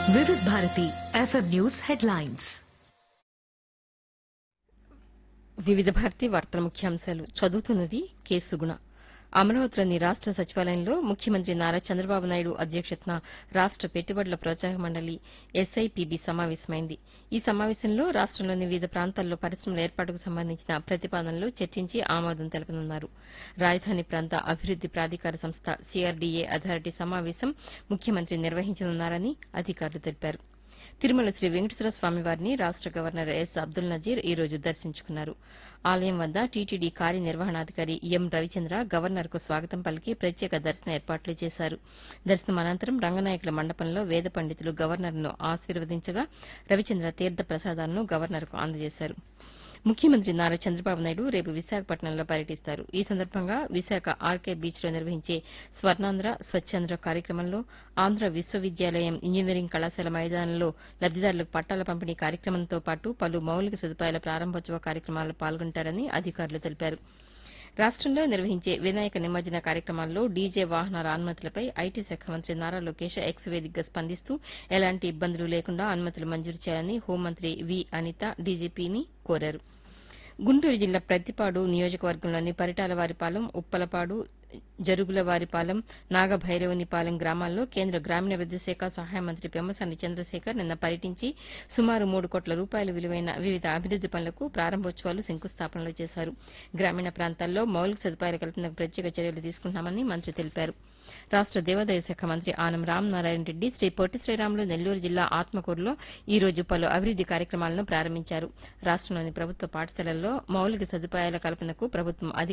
వివిధ Bharati FM news headlines వివిధ భారతి వార్తల ముఖ్యాంశాలు చదువుతున్నది కె సుగుణ అమరావతిలోని రాష్ట సచివాలయంలో ముఖ్యమంత్రి నారా చంద్రబాబు నాయుడు అధ్యక్షతన రాష్ట పెట్టుబడుల ప్రోత్సాహ మండలి ఎస్ఐపిబి సమావేశమైంది ఈ సమావేశంలో రాష్టంలోని వివిధ ప్రాంతాల్లో పరిశ్రమల ఏర్పాటుకు సంబంధించిన ప్రతిపాదనలు చర్చించి ఆమోదం తెలపనున్నారు రాజధాని ప్రాంత అభివృద్ది ప్రాధికార సంస్థ సిఆర్డీఏ అథారిటీ సమావేశం ముఖ్యమంత్రి నిర్వహించనున్నారని అధికారులు తెలిపారు తిరుమల శ్రీ వెంకటేశ్వర స్వామి వారిని రాష్ట గవర్నర్ ఎస్ అబ్దుల్ నజీర్ ఈ రోజు దర్శించుకున్నారు ఆలయం వద్ద టీటీడీ కార్యనిర్వహణాధికారి ఎం రవిచంద్ర గవర్నర్ కు స్వాగతం పలికి ప్రత్యేక దర్శన ఏర్పాట్లు చేశారు దర్శనం అనంతరం రంగనాయకుల మండపంలో వేద పండితులు గవర్నర్ ను ఆశీర్వదించగా రవిచంద్ర తీర్థ ప్రసాదాలను గవర్నర్ కు అందజేశారు ముఖ్యమంత్రి నారా చంద్రబాబు నాయుడు రేపు విశాఖపట్నంలో పర్యటిస్తారు ఈ సందర్భంగా విశాఖ ఆర్కే బీచ్ లో నిర్వహించే స్వర్ణాంధ్ర స్వచ్ఛాంధ్ర కార్యక్రమంలో ఆంధ్ర విశ్వవిద్యాలయం ఇంజనీరింగ్ కళాశాల మైదానంలో లబ్దిదారులకు పట్టాల పంపిణీ కార్యక్రమంతో పాటు పలు మౌలిక సదుపాయాల ప్రారంభోత్సవ కార్యక్రమాల్లో పాల్గొంటారని అధికారులు తెలిపారు రాష్టంలో నిర్వహించే వినాయక నిమజ్జన కార్యక్రమాల్లో డీజే వాహనాల అనుమతులపై ఐటీ శాఖ మంత్రి నారా లోకేష్ ఎక్స్ వేదికగా స్పందిస్తూ ఎలాంటి ఇబ్బందులు లేకుండా అనుమతులు మంజూరు చేయాలని హోంమంత్రి వి అనిత డీజీపీని కోరారు గుంటూరు జిల్లా ప్రతిపాడు నియోజకవర్గంలోని పరిటాలవారిపాలెం ఉప్పలపాడు జరుగులవారిపాలెం నాగభైరవునిపాలెం గ్రామాల్లో కేంద్ర గ్రామీణాభివృద్ది శాఖ సహాయ మంత్రి పెమ్మసాని చంద్రశేఖర్ నిన్న పర్యటించి సుమారు మూడు కోట్ల రూపాయల విలువైన వివిధ అభివృద్ది పనులకు ప్రారంభోత్సవాలు శంకుస్థాపనలు చేశారు గ్రామీణ ప్రాంతాల్లో మౌలిక సదుపాయాల కల్పనకు ప్రత్యేక చర్యలు తీసుకుంటున్నామని మంత్రి తెలిపారు రాష్ట దేవాదాయ శాఖ మంత్రి ఆనం రామనారాయణ రెడ్డి శ్రీ పొట్టి శ్రీరాములు నెల్లూరు జిల్లా ఆత్మకూరులో ఈ రోజు పలు అభివృద్ది కార్యక్రమాలను ప్రారంభించారు రాష్టంలోని ప్రభుత్వ పాఠశాలల్లో మౌలిక సదుపాయాల కల్పనకు ప్రభుత్వం అధిక